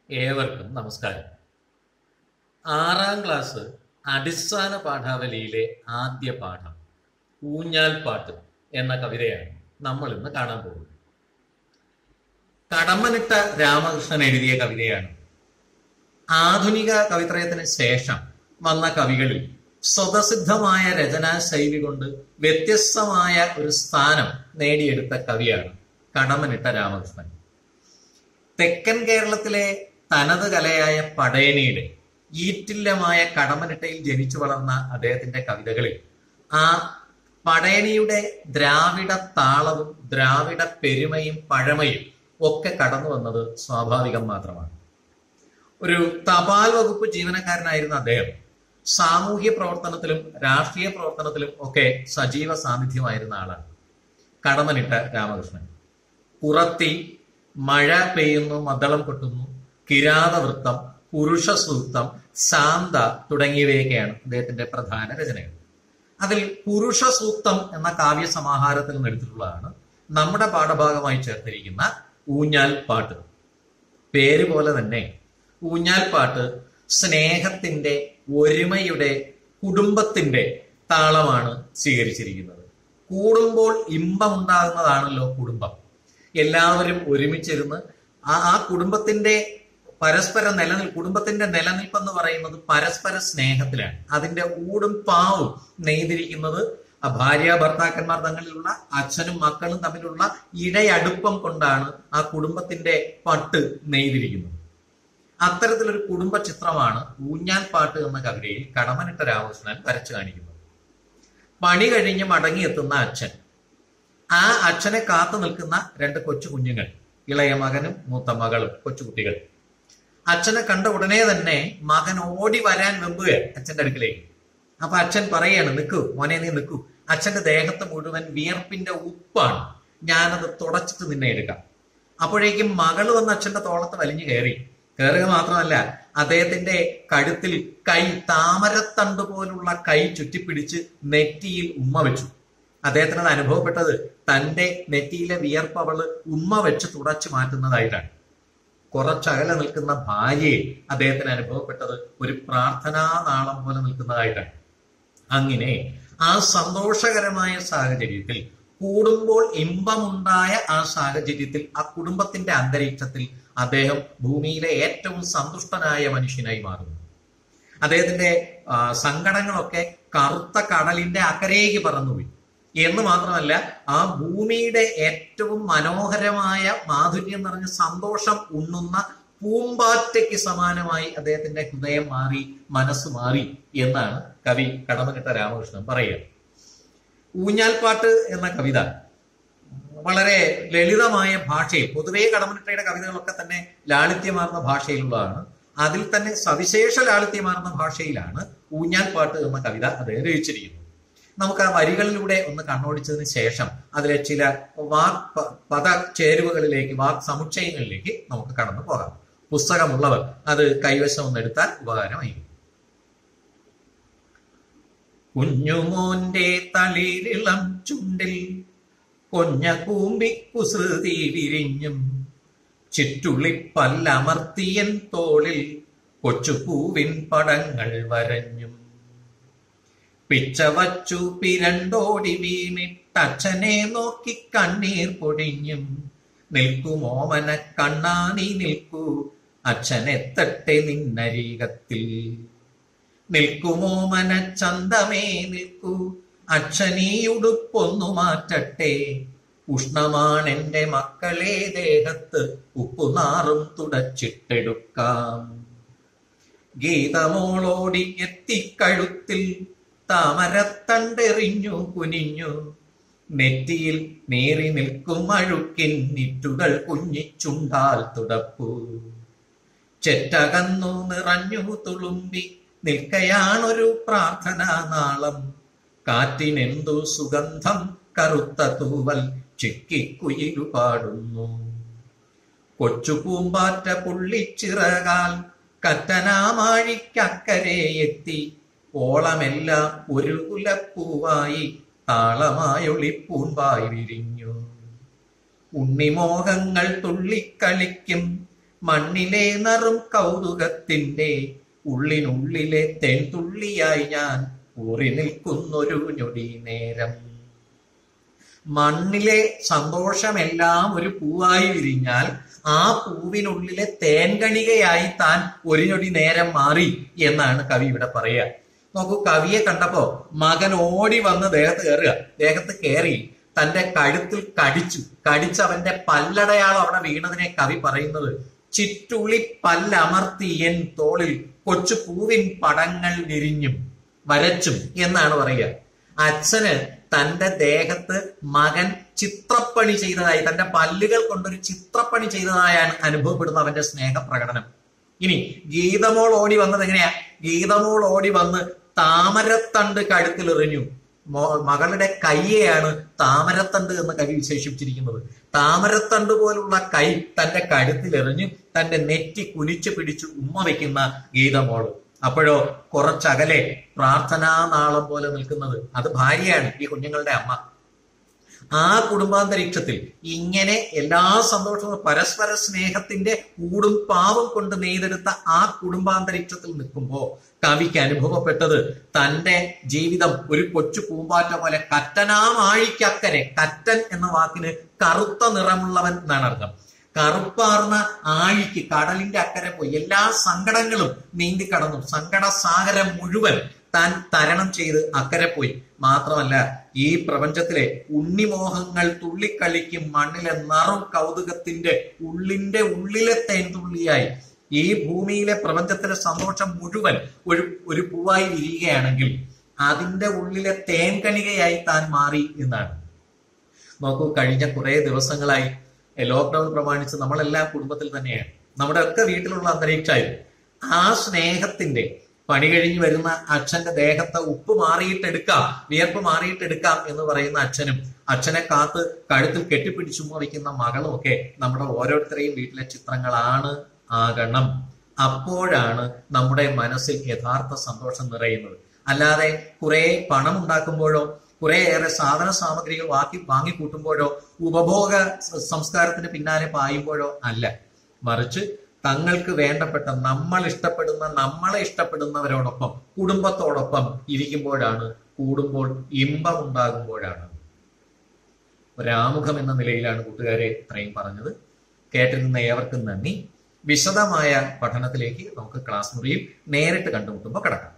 ഏവർക്കും നമസ്കാരം ആറാം ക്ലാസ് അടിസ്ഥാന പാഠാവലിയിലെ ആദ്യ പാഠം ഊഞ്ഞാൽ പാട്ട് എന്ന കവിതയാണ് നമ്മൾ ഇന്ന് കാണാൻ പോകുന്നത് കടമ്മനിട്ട രാമകൃഷ്ണൻ എഴുതിയ കവിതയാണ് ആധുനിക കവിത്രയത്തിന് ശേഷം വന്ന കവികളിൽ സ്വതസിദ്ധമായ രചനാ ശൈലി കൊണ്ട് വ്യത്യസ്തമായ ഒരു സ്ഥാനം നേടിയെടുത്ത കവിയാണ് കടമനിട്ട രാമകൃഷ്ണൻ തെക്കൻ കേരളത്തിലെ തനത് കലയായ പടയണിയുടെ ഈറ്റില്ലമായ കടമനിട്ടയിൽ ജനിച്ചു വളർന്ന അദ്ദേഹത്തിന്റെ കവിതകളിൽ ആ പടയണിയുടെ ദ്രാവിഡ താളവും ദ്രാവിഡ പെരുമയും പഴമയും ഒക്കെ കടന്നു വന്നത് സ്വാഭാവികം മാത്രമാണ് ഒരു തപാൽ വകുപ്പ് ജീവനക്കാരനായിരുന്ന അദ്ദേഹം സാമൂഹ്യ പ്രവർത്തനത്തിലും രാഷ്ട്രീയ പ്രവർത്തനത്തിലും ഒക്കെ സജീവ സാന്നിധ്യമായിരുന്ന ആളാണ് കടമനിട്ട രാമകൃഷ്ണൻ പുറത്തി മഴ പെയ്യുന്നു മദ്ദളം കൊട്ടുന്നു കിരാതവൃത്തം പുരുഷ സൂക്തം ശാന്ത തുടങ്ങിയവയൊക്കെയാണ് അദ്ദേഹത്തിന്റെ പ്രധാന രചനകൾ അതിൽ പുരുഷ സൂക്തം എന്ന കാവ്യ സമാഹാരത്തിൽ നിന്ന് എടുത്തിട്ടുള്ളതാണ് നമ്മുടെ പാഠഭാഗമായി ചേർത്തിരിക്കുന്ന ഊഞ്ഞാൽ പാട്ട് പേര് പോലെ തന്നെ ഊഞ്ഞാൽ പാട്ട് സ്നേഹത്തിന്റെ ഒരുമയുടെ കുടുംബത്തിന്റെ താളമാണ് സ്വീകരിച്ചിരിക്കുന്നത് കൂടുമ്പോൾ ഇമ്പമുണ്ടാകുന്നതാണല്ലോ കുടുംബം എല്ലാവരും ഒരുമിച്ചിരുന്ന് ആ ആ കുടുംബത്തിന്റെ പരസ്പര നിലനിൽ കുടുംബത്തിന്റെ നിലനിൽപ്പെന്ന് പറയുന്നത് പരസ്പര സ്നേഹത്തിലാണ് അതിന്റെ ഊടും പാവും നെയ്തിരിക്കുന്നത് ആ ഭാര്യ ഭർത്താക്കന്മാർ തമ്മിലുള്ള അച്ഛനും മക്കളും തമ്മിലുള്ള ഇടയടുപ്പം കൊണ്ടാണ് ആ കുടുംബത്തിന്റെ പട്ട് നെയ്തിരിക്കുന്നത് അത്തരത്തിലൊരു കുടുംബ ചിത്രമാണ് ഊഞ്ഞാൽ പാട്ട് എന്ന കവിതയിൽ കടമനിട്ട രാമകൃഷ്ണൻ വരച്ചു കാണിക്കുന്നത് പണി കഴിഞ്ഞ് മടങ്ങിയെത്തുന്ന അച്ഛൻ ആ അച്ഛനെ കാത്തു നിൽക്കുന്ന രണ്ട് കൊച്ചു കുഞ്ഞുങ്ങൾ ഇളയ മകനും മൂത്ത മകളും കൊച്ചുകുട്ടികൾ അച്ഛനെ കണ്ട ഉടനെ തന്നെ മകൻ ഓടി വരാൻ വെമ്പുകയാണ് അച്ഛന്റെ അടുക്കിലേക്ക് അപ്പൊ അച്ഛൻ പറയാണ് നിൽക്കൂ മോനെ നീ നിൽക്കൂ അച്ഛന്റെ ദേഹത്ത് മുഴുവൻ വിയർപ്പിന്റെ ഉപ്പാണ് ഞാനത് തുടച്ചിട്ട് നിന്നെ എടുക്കാം അപ്പോഴേക്കും മകള് വന്ന് അച്ഛന്റെ തോളത്ത് വലിഞ്ഞു കയറി കയറുക മാത്രമല്ല അദ്ദേഹത്തിന്റെ കഴുത്തിൽ കൈ താമരത്തണ്ട് പോലുള്ള കൈ ചുറ്റിപ്പിടിച്ച് നെറ്റിയിൽ ഉമ്മ വെച്ചു അദ്ദേഹത്തിന് അത് അനുഭവപ്പെട്ടത് തന്റെ നെറ്റിയിലെ വിയർപ്പ് അവള് ഉമ്മ വെച്ച് തുടച്ചു മാറ്റുന്നതായിട്ടാണ് കുറച്ചകലെ നിൽക്കുന്ന ഭാര്യയെ അദ്ദേഹത്തിന് അനുഭവപ്പെട്ടത് ഒരു പ്രാർത്ഥനാ നാളം പോലെ നിൽക്കുന്നതായിട്ടാണ് അങ്ങനെ ആ സന്തോഷകരമായ സാഹചര്യത്തിൽ കൂടുമ്പോൾ ഇമ്പമുണ്ടായ ആ സാഹചര്യത്തിൽ ആ കുടുംബത്തിന്റെ അന്തരീക്ഷത്തിൽ അദ്ദേഹം ഭൂമിയിലെ ഏറ്റവും സന്തുഷ്ടനായ മനുഷ്യനായി മാറുന്നു അദ്ദേഹത്തിന്റെ ആ, സങ്കടങ്ങളൊക്കെ കറുത്ത കടലിന്റെ അക്കരേക്ക് പറന്നുപോയി എന്ന് മാത്രമല്ല ആ ഭൂമിയുടെ ഏറ്റവും മനോഹരമായ മാധുര്യം നിറഞ്ഞ സന്തോഷം ഉണ്ണുന്ന പൂമ്പാറ്റയ്ക്ക് സമാനമായി അദ്ദേഹത്തിന്റെ ഹൃദയം മാറി മനസ്സ് മാറി എന്നാണ് കവി കടമനിട്ട രാമകൃഷ്ണൻ പറയുക ഊഞ്ഞാൽപ്പാട്ട് എന്ന കവിത വളരെ ലളിതമായ ഭാഷയിൽ പൊതുവേ കടമനിട്ടയുടെ കവിതകളൊക്കെ തന്നെ ലാളിത്യമാർന്ന ഭാഷയിലുള്ളതാണ് അതിൽ തന്നെ സവിശേഷ ലാളിത്യമാർന്ന ഭാഷയിലാണ് ഊഞ്ഞാൽപ്പാട്ട് എന്ന കവിത അദ്ദേഹം രചിച്ചിരിക്കുന്നത് നമുക്ക് ആ വരികളിലൂടെ ഒന്ന് കണ്ണോടിച്ചതിന് ശേഷം അതിലെ ചില വാക് പ- പദ ചേരുവകളിലേക്ക് വാക് സമുച്ചയങ്ങളിലേക്ക് നമുക്ക് കടന്നു പോകാം പുസ്തകമുള്ളവർ അത് കൈവശം ഒന്നെടുത്താൽ ഉപകാരമായിരിക്കും കുഞ്ഞുമോന്റെ തളിരിളം ചുണ്ടിൽ കൊഞ്ഞ കൂമ്പി കുസൃതി വിരിഞ്ഞും ചിറ്റുള്ളിപ്പല്ലമർത്തിയൻ തോളിൽ കൊച്ചുപൂവിൻ പടങ്ങൾ വരഞ്ഞും പിച്ചവച്ചു പിരണ്ടോടി വീണിട്ടച്ഛനെ നോക്കി കണ്ണീർ പൊടിഞ്ഞും നിൽക്കുമോമന കണ്ണാണി നിൽക്കൂ അച്ഛനെത്തട്ടെ നിന്നരീകത്തിൽ നിൽക്കുമോമന ചന്തമേ നിൽക്കൂ അച്ഛനീ ഉടുപ്പൊന്നു മാറ്റട്ടെ ഉഷ്ണമാണെന്റെ മക്കളെ ദേഹത്ത് ഉപ്പുനാറും തുടച്ചിട്ടെടുക്കാം ഗീതമോളോടി എത്തിക്കഴുത്തിൽ താമരത്തണ്ടെറിഞ്ഞു കുനിഞ്ഞു നെറ്റിയിൽ നേറി നിൽക്കും അഴുക്കിൻ നിറ്റുകൾ കുഞ്ഞിച്ചുണ്ടാൽ തുടപ്പു ചെറ്റകന്നു നിറഞ്ഞു തുളുമ്പി നിൽക്കയാണൊരു പ്രാർത്ഥനാ നാളം കാറ്റിനെന്തു സുഗന്ധം കറുത്ത തൂവൽ ചിക്കിക്കുയിലു പാടുന്നു കൊച്ചു പൂമ്പാറ്റ പുള്ളിച്ചിറകാൽ കറ്റനാമാഴിക്കക്കരെ എത്തി ഓളമെല്ലാം ഒരു കുലപ്പൂവായി താളമായൊളിപ്പൂമ്പായി വിരിഞ്ഞു ഉണ്ണിമോഹങ്ങൾ തുള്ളിക്കളിക്കും മണ്ണിലെ നറും കൗതുകത്തിന്റെ ഉള്ളിനുള്ളിലെ തേൻതുള്ളിയായി ഞാൻ ഊറി നിൽക്കുന്നൊരു ഞൊടി നേരം മണ്ണിലെ സന്തോഷമെല്ലാം ഒരു പൂവായി വിരിഞ്ഞാൽ ആ പൂവിനുള്ളിലെ തേൻകണികയായി താൻ ഒരു ഞൊടി നേരം മാറി എന്നാണ് കവി ഇവിടെ പറയുക നോക്കൂ കവിയെ കണ്ടപ്പോ മകൻ ഓടി വന്ന് ദേഹത്ത് കയറുക ദേഹത്ത് കയറി തന്റെ കഴുത്തിൽ കടിച്ചു കടിച്ച് അവന്റെ പല്ലടയാളം അവിടെ വീണതിനെ കവി പറയുന്നത് ചിറ്റുളി പല്ലമർത്തി എൻ തോളിൽ കൊച്ചു പൂവിൻ പടങ്ങൾ വിരിഞ്ഞും വരച്ചും എന്നാണ് പറയുക അച്ഛന് തന്റെ ദേഹത്ത് മകൻ ചിത്രപ്പണി ചെയ്തതായി തന്റെ പല്ലുകൾ കൊണ്ടൊരു ചിത്രപ്പണി ചെയ്തതായാണ് അനുഭവപ്പെടുന്ന അവന്റെ സ്നേഹപ്രകടനം ഇനി ഗീതമോൾ ഓടി വന്നത് എങ്ങനെയാ ഗീതമോൾ ഓടി വന്ന് താമരത്തണ്ട് കഴുത്തിലെറിഞ്ഞു മോ- മകളുടെ കയ്യെയാണ് താമരത്തണ്ട് എന്ന് കവി വിശേഷിപ്പിച്ചിരിക്കുന്നത് താമരത്തണ്ട് പോലുള്ള കൈ തന്റെ കഴുത്തിലെറിഞ്ഞു തന്റെ നെറ്റി കുനിച്ചു പിടിച്ചു ഉമ്മ വയ്ക്കുന്ന ഗീതമോള് അപ്പോഴോ കുറച്ചകലെ പ്രാർത്ഥനാ നാളം പോലെ നിൽക്കുന്നത് അത് ഭാര്യയാണ് ഈ കുഞ്ഞുങ്ങളുടെ അമ്മ ആ കുടുംബാന്തരീക്ഷത്തിൽ ഇങ്ങനെ എല്ലാ സന്തോഷവും പരസ്പര സ്നേഹത്തിന്റെ കൂടും പാവം കൊണ്ട് നെയ്തെടുത്ത ആ കുടുംബാന്തരീക്ഷത്തിൽ നിൽക്കുമ്പോ കവിക്ക് അനുഭവപ്പെട്ടത് തന്റെ ജീവിതം ഒരു കൊച്ചു പൂമ്പാറ്റ പോലെ കറ്റനാമാഴിക്കക്കരെ കറ്റൻ എന്ന വാക്കിന് കറുത്ത നിറമുള്ളവൻ എന്നാണ് അർത്ഥം കറുപ്പാർന്ന ആഴിക്ക് കടലിന്റെ അക്കരെ പോയി എല്ലാ സങ്കടങ്ങളും നീന്തി കടന്നു സങ്കട സാഗരം മുഴുവൻ താൻ തരണം ചെയ്ത് അക്കരെ പോയി മാത്രമല്ല ഈ പ്രപഞ്ചത്തിലെ ഉണ്ണിമോഹങ്ങൾ തുള്ളിക്കളിക്കും മണ്ണിലെ നറും കൗതുകത്തിന്റെ ഉള്ളിന്റെ ഉള്ളിലെ തേൻതുള്ളിയായി ഈ ഭൂമിയിലെ പ്രപഞ്ചത്തിലെ സന്തോഷം മുഴുവൻ ഒരു ഒരു പൂവായി വിരിയുകയാണെങ്കിൽ അതിന്റെ ഉള്ളിലെ തേൻകണികയായി താൻ മാറി എന്നാണ് നോക്കൂ കഴിഞ്ഞ കുറെ ദിവസങ്ങളായി ലോക്ക്ഡൌൺ പ്രമാണിച്ച് നമ്മളെല്ലാം കുടുംബത്തിൽ തന്നെയാണ് നമ്മുടെ ഒക്കെ വീട്ടിലുള്ള അന്തരീക്ഷമായിരുന്നു ആ സ്നേഹത്തിന്റെ പണി കഴിഞ്ഞ് വരുന്ന അച്ഛന്റെ ദേഹത്തെ ഉപ്പ് മാറിയിട്ടെടുക്കാം വിയർപ്പ് മാറിയിട്ടെടുക്കാം എന്ന് പറയുന്ന അച്ഛനും അച്ഛനെ കാത്ത് കഴുത്തിൽ കെട്ടിപ്പിടിച്ചുമ്മ വയ്ക്കുന്ന മകളും ഒക്കെ നമ്മുടെ ഓരോരുത്തരെയും വീട്ടിലെ ചിത്രങ്ങളാണ് ആകണം അപ്പോഴാണ് നമ്മുടെ മനസ്സിൽ യഥാർത്ഥ സന്തോഷം നിറയുന്നത് അല്ലാതെ കുറെ പണം ഉണ്ടാക്കുമ്പോഴോ കുറെ ഏറെ സാധന സാമഗ്രികൾ വാക്കി വാങ്ങിക്കൂട്ടുമ്പോഴോ ഉപഭോഗ സ- സംസ്കാരത്തിന് പിന്നാലെ പായുമ്പോഴോ അല്ല മറിച്ച് തങ്ങൾക്ക് വേണ്ടപ്പെട്ട നമ്മൾ ഇഷ്ടപ്പെടുന്ന നമ്മളെ ഇഷ്ടപ്പെടുന്നവരോടൊപ്പം കുടുംബത്തോടൊപ്പം ഇരിക്കുമ്പോഴാണ് കൂടുമ്പോൾ ഇമ്പം ഉണ്ടാകുമ്പോഴാണ് ഒരാമുഖം എന്ന നിലയിലാണ് കൂട്ടുകാരെ ഇത്രയും പറഞ്ഞത് കേട്ടിരുന്ന ഏവർക്കും നന്ദി വിശദമായ പഠനത്തിലേക്ക് നമുക്ക് ക്ലാസ് മുറിയിൽ നേരിട്ട് കണ്ടുമുട്ടുമ്പോൾ കിടക്കാം